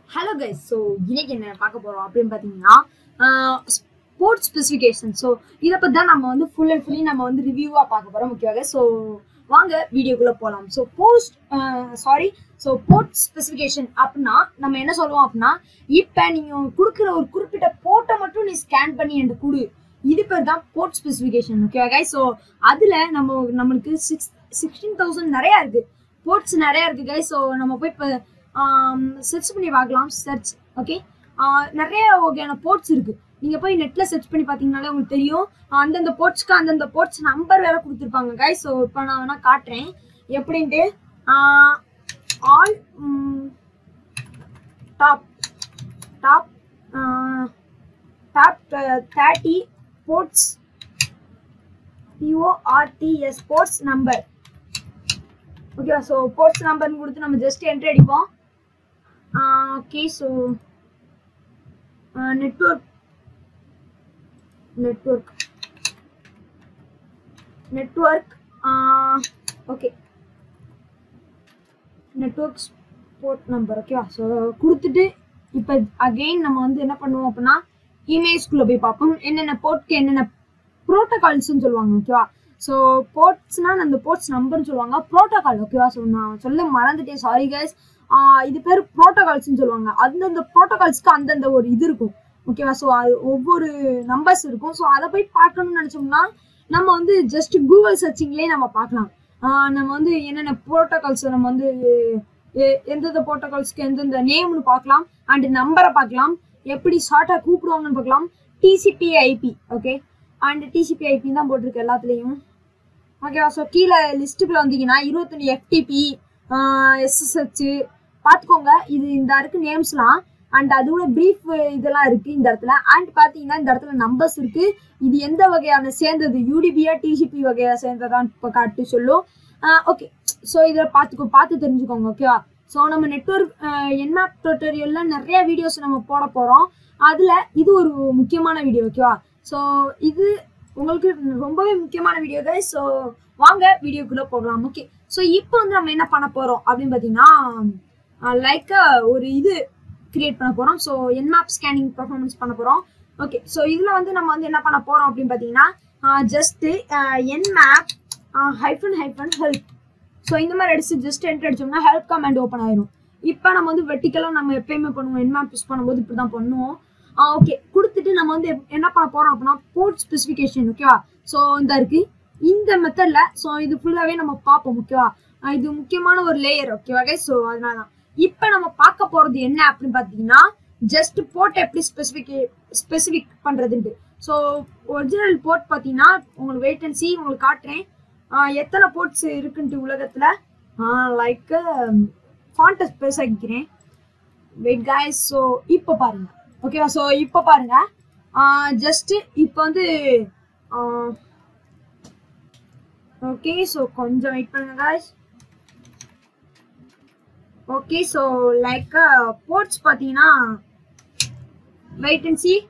hello guys so இன்னைக்கு என்ன பார்க்க போறோம் அப்படின்னு பார்த்தீங்கன்னா ஸ்போர்ட்ஸ் ஸ்பெசிஃபிகேஷன் ஸோ இதை பற்றி தான் நம்ம வந்து ஃபுல் அண்ட் ஃபுல்லி நம்ம வந்து ரிவ்யூவாக பார்க்க போகிறோம் முக்கியமாக ஸோ வாங்க வீடியோக்குள்ளே போகலாம் so post sorry so port specification அப்படின்னா நம்ம என்ன சொல்லுவோம் அப்படின்னா இப்போ நீங்கள் கொடுக்குற ஒரு குறிப்பிட்ட போட்டை மட்டும் நீ ஸ்கேன் பண்ணி எனக்கு கொடு இது பேர் தான் போர்ட் ஸ்பெசிஃபிகேஷன் ஓகேவா கைஸ் ஸோ அதில் நம்ம நம்மளுக்கு சிக்ஸ் சிக்ஸ்டீன் தௌசண்ட் நிறையா இருக்குது போர்ட்ஸ் நிறையா இருக்குது கைஸ் ஸோ நம்ம போய் இப்போ சர்ச் பண்ணி பார்க்கலாம் சர்ச் ஓகே நிறைய வகையான போர்ட்ஸ் இருக்கு நீங்க போய் நெட்ல சர்ச் பண்ணி பாத்தீங்கனாலே உங்களுக்கு தெரியும் அந்தந்த போர்ட்ஸ்க்கு அந்தந்த போர்ட்ஸ் நம்பர் வேற கொடுத்துருப்பாங்க கைஸ் ஸோ இப்போ நான் வேணா காட்டுறேன் எப்படின்ட்டு all top top top thirty ports P O R T S ports number ஓகேவா ஸோ போர்ட்ஸ் நம்பர்னு கொடுத்து நம்ம ஜஸ்ட் என்ட்ரி அடிப்போம் okay so network network network okay network port number ஓகேவா ஸோ கொடுத்துட்டு இப்போ அகெயின் நம்ம வந்து என்ன பண்ணுவோம் அப்படின்னா இமெயில்ஸ்குள்ளே போய் பார்ப்போம் என்னென்ன போர்ட்க்கு என்னென்ன ப்ரோட்டோகால்ஸ்னு சொல்லுவாங்க ஓகேவா ஸோ போர்ட்ஸ்னா அந்த போர்ட்ஸ் நம்பர்னு சொல்லுவாங்க ப்ரோட்டோகால் ஓகேவா ஸோ நான் சொல்ல மறந்துட்டேன் சாரி கைஸ் இது பேர் ப்ரோட்டோகால்ஸ்னு சொல்லுவாங்க அந்தந்த ப்ரோட்டோகால்ஸ்க்கு அந்தந்த ஒரு இது இருக்கும் ஓகேவா ஸோ அது ஒவ்வொரு நம்பர்ஸ் இருக்கும் ஸோ அதை போய் பார்க்கணும்னு நினச்சோம்னா நம்ம வந்து ஜஸ்ட் கூகுள் சர்ச்சிங்லேயே நம்ம பார்க்கலாம் நம்ம வந்து என்னென்ன ப்ரோட்டோகால்ஸ் நம்ம வந்து எந்தெந்த ப்ரோட்டோகால்ஸ்க்கு எந்தெந்த நேம்னு பார்க்கலாம் அண்ட் நம்பரை பார்க்கலாம் எப்படி ஷார்ட்டாக கூப்பிடுவாங்கன்னு பார்க்கலாம் TCP IP okay and TCP IP தான் போட்டிருக்கு எல்லாத்துலேயும் ஓகேவா ஸோ கீழே லிஸ்ட்டுக்குள்ள வந்தீங்கன்னா இருபத்தொன்று எஃப்டிபி எஸ்எஸ்ஹெச் பார்த்துக்கோங்க இது இந்த இருக்கு நேம்ஸ்லாம் அண்ட் அதோட ப்ரீஃப் இதெல்லாம் இருக்கு இந்த இடத்துல அண்ட் பார்த்தீங்கன்னா இந்த இடத்துல நம்பர்ஸ் இருக்கு இது எந்த வகையான சேர்ந்தது யூடிபியா டிசிபி வகையா சேர்ந்ததான்னு இப்போ காட்டு சொல்லும் ஓகே ஸோ இதில் பார்த்துக்கோ பார்த்து தெரிஞ்சுக்கோங்க ஓகேவா ஸோ நம்ம நெட்ஒர்க் என்ன டுட்டோரியல்ல நிறைய வீடியோஸ் நம்ம போட போகிறோம் அதில் இது ஒரு முக்கியமான வீடியோ ஓகேவா ஸோ இது உங்களுக்கு ரொம்பவே முக்கியமான வீடியோ தான் ஸோ வாங்க வீடியோக்குள்ளே போகலாம் ஓகே ஸோ இப்போ வந்து நம்ம என்ன பண்ண போகிறோம் அப்படின்னு பார்த்தீங்கன்னா லைக் ஒரு இது கிரியேட் பண்ண போகிறோம் ஸோ என்மேப் ஸ்கேனிங் பர்ஃபார்மன்ஸ் பண்ண போகிறோம் ஓகே ஸோ இதில் வந்து நம்ம வந்து என்ன பண்ண போகிறோம் அப்படின்னு பார்த்தீங்கன்னா just nmap hyphen hyphen help so இந்த மாதிரி அடிச்சு ஜஸ்ட் என்ட்ரு அடிச்சோம்னா ஹெல்ப் கமெண்ட் ஓப்பன் ஆயிரும் இப்போ நம்ம வந்து வெட்டிக்கலாக நம்ம எப்பயுமே பண்ணுவோம் என்மேப் யூஸ் பண்ணும்போது இப்படி தான் பண்ணுவோம் ஓகே கொடுத்துட்டு நம்ம வந்து என்ன பண்ண போகிறோம் அப்படின்னா போர்ட் ஸ்பெசிஃபிகேஷன் ஓகேவா ஸோ இந்த இருக்கு இந்த மெத்தடில் ஸோ இது ஃபுல்லாகவே நம்ம பார்ப்போம் ஓகேவா இது முக்கியமான ஒரு லேயர் ஓகேவா ஸோ அதனால தான் இப்போ நம்ம பார்க்க போகிறது என்ன அப்படின்னு பார்த்தீங்கன்னா ஜஸ்ட் போர்ட் எப்படி ஸ்பெசிஃபிக் ஸ்பெசிஃபிக் பண்ணுறதுன்ட்டு ஸோ ஒரிஜினல் போர்ட் பார்த்தீங்கன்னா உங்களுக்கு வெயிட் அண்ட் சி உங்களுக்கு காட்டுறேன் எத்தனை போர்ட்ஸ் இருக்குன்ட்டு உலகத்தில் லைக் ஃபாண்ட்டை பெருசாக்கிக்கிறேன் வெயிட் காய்ஸ் ஸோ இப்போ பாருங்கள் ஓகேவா ஸோ இப்போ பாருங்க ஜஸ்ட் இப்போ வந்து ஓகே ஸோ கொஞ்சம் வெயிட் பண்ணுங்க guys okay so like ports பார்த்தீங்கன்னா wait and see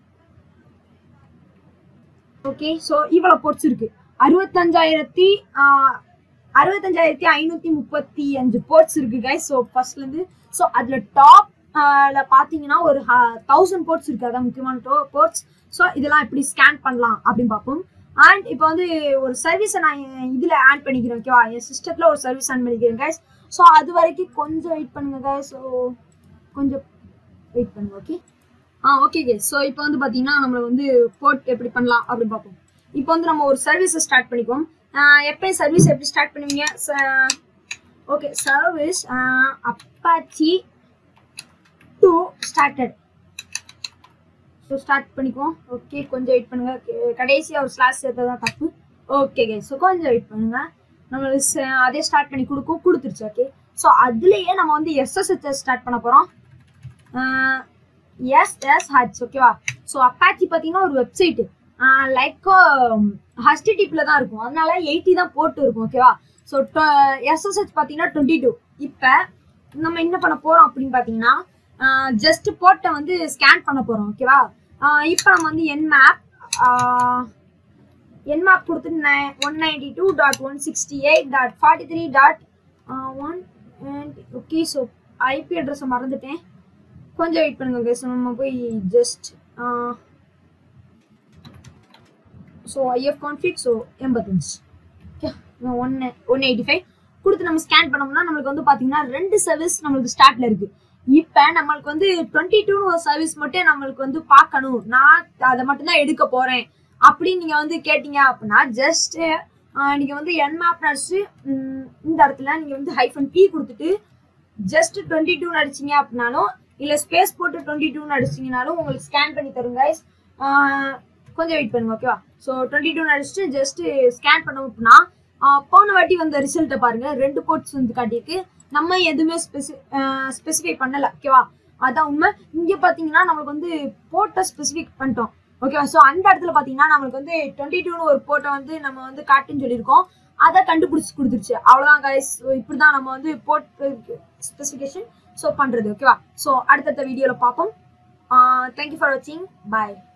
okay so இவ்வளோ போர்ட்ஸ் இருக்கு அறுபத்தஞ்சாயிரத்தி அறுபத்தஞ்சாயிரத்தி ஐநூற்றி முப்பத்தி அஞ்சு போர்ட்ஸ் இருக்கு கைஸ் ஸோ ஃபர்ஸ்ட்லேருந்து ஸோ அதில் டாப் பார்த்தீங்கன்னா ஒரு தௌசண்ட் போர்ட்ஸ் இருக்குது அதான் முக்கியமான டோ போர்ட்ஸ் ஸோ இதெல்லாம் எப்படி ஸ்கேன் பண்ணலாம் அப்படின்னு பார்ப்போம் அண்ட் இப்போ வந்து ஒரு சர்வீஸை நான் இதில் ஆட் பண்ணிக்கிறேன் ஓகேவா என் சிஸ்டத்தில் ஒரு சர்வீஸ் ஆன் பண்ணிக்கிறேன் கைஸ் ஸோ அது வரைக்கும் கொஞ்சம் வெயிட் பண்ணுங்க கைஸ் ஸோ கொஞ்சம் வெயிட் பண்ணுங்க okay ah okay k so இப்போ வந்து பார்த்தீங்கன்னா நம்மளை வந்து போர்ட் எப்படி பண்ணலாம் அப்படின்னு பார்ப்போம் இப்போ வந்து நம்ம ஒரு சர்வீஸை ஸ்டார்ட் பண்ணிக்குவோம் எப்பயும் சர்வீஸ் எப்படி ஸ்டார்ட் பண்ணுவீங்க okay service Apache two started so start பண்ணிக்குவோம் ஓகே கொஞ்சம் வெயிட் பண்ணுங்க கடைசியாக ஒரு ஸ்லாஷ் சேர்த்தா தான் தப்பு ஓகே கே ஸோ கொஞ்சம் வெயிட் பண்ணுங்க நம்மளுக்கு அதே ஸ்டார்ட் பண்ணி கொடுக்கும் கொடுத்துருச்சு ஓகே ஸோ அதுலேயே நம்ம வந்து எஸ்எஸ்ஹெச் ஸ்டார்ட் பண்ண போகிறோம் எஸ்எஸ்ஹெச் ஓகேவா ஸோ அப்பாச்சி பார்த்தீங்கன்னா ஒரு வெப்சைட்டு லைக் ஹஸ்டிடிப்பில் தான் இருக்கும் அதனால எயிட்டி தான் போட்டு இருக்கும் ஓகேவா ஸோ எஸ்எஸ்ஹெச் பார்த்தீங்கன்னா டுவெண்ட்டி டூ இப்போ நம்ம என்ன பண்ண போகிறோம் அப்படின்னு பார்த்தீங்கன்னா ஜஸ்ட் போர்ட்டை வந்து ஸ்கேன் பண்ண போகிறோம் ஓகேவா இப்போ நம்ம வந்து என் மேப் என் மேப் கொடுத்துட்டு one ninety two dot one sixty eight dot forty three dot one and okay so IP அட்ரஸை மறந்துட்டேன் கொஞ்சம் வெயிட் பண்ணுங்க guys நம்ம போய் just so ifconfig so எண்பத்தஞ்சு ஓகே ஒன்று ஒன் எயிட்டி ஃபைவ் கொடுத்து நம்ம ஸ்கேன் பண்ணோம்னா நம்மளுக்கு வந்து பார்த்தீங்கன்னா ரெண்டு சர்வீஸ் நம்மளுக்கு ஸ்டார்ட்ல இருக்கு இப்போ நம்மளுக்கு வந்து டுவெண்ட்டி டூன்னு ஒரு சர்வீஸ் மட்டும் நம்மளுக்கு வந்து பார்க்கணும் நான் அதை மட்டும் தான் எடுக்க போறேன் அப்படின்னு நீங்க வந்து கேட்டீங்க அப்படின்னா ஜஸ்ட் நீங்க வந்து என் மேப் நடிச்சு இந்த இடத்துல நீங்க வந்து ஹைஃபன் பி கொடுத்துட்டு ஜஸ்ட் டுவெண்ட்டி டூ அடிச்சீங்க அப்படின்னாலும் இல்ல ஸ்பேஸ் போட்டு டுவெண்ட்டி டூ அடிச்சீங்கனாலும் உங்களுக்கு ஸ்கேன் பண்ணி தரும் guys ஆஹ் கொஞ்சம் வெயிட் பண்ணுங்க ஓகேவா ஸோ டுவெண்ட்டி டூ அடிச்சுட்டு ஜஸ்ட் ஸ்கேன் பண்ணோம் அப்படின்னா ஆஹ் போன வாட்டி வந்த ரிசல்ட்டை பாருங்க ரெண்டு போர்ட்ஸ் வந்து காட்டியிருக்கு நம்ம எதுவுமே ஸ்பெசி ஸ்பெசிஃபை பண்ணல ஓகேவா அதான் உண்மை இங்க பாத்தீங்கன்னா நம்மளுக்கு வந்து போர்ட்டை ஸ்பெசிஃபிக் பண்ணிட்டோம் ஓகேவா ஸோ அந்த இடத்துல பாத்தீங்கன்னா நம்மளுக்கு வந்து டுவெண்ட்டி டூன்னு ஒரு போர்ட்டை வந்து நம்ம வந்து காட்டுன்னு சொல்லியிருக்கோம் அதை கண்டுபிடிச்சு கொடுத்துருச்சு அவ்வளோதான் கைஸ் இப்படி தான் நம்ம வந்து போர்ட் ஸ்பெசிஃபிகேஷன் ஸோ பண்றது ஓகேவா ஸோ அடுத்தடுத்த வீடியோவில் பார்ப்போம் தேங்க்யூ ஃபார் வாட்சிங் பாய்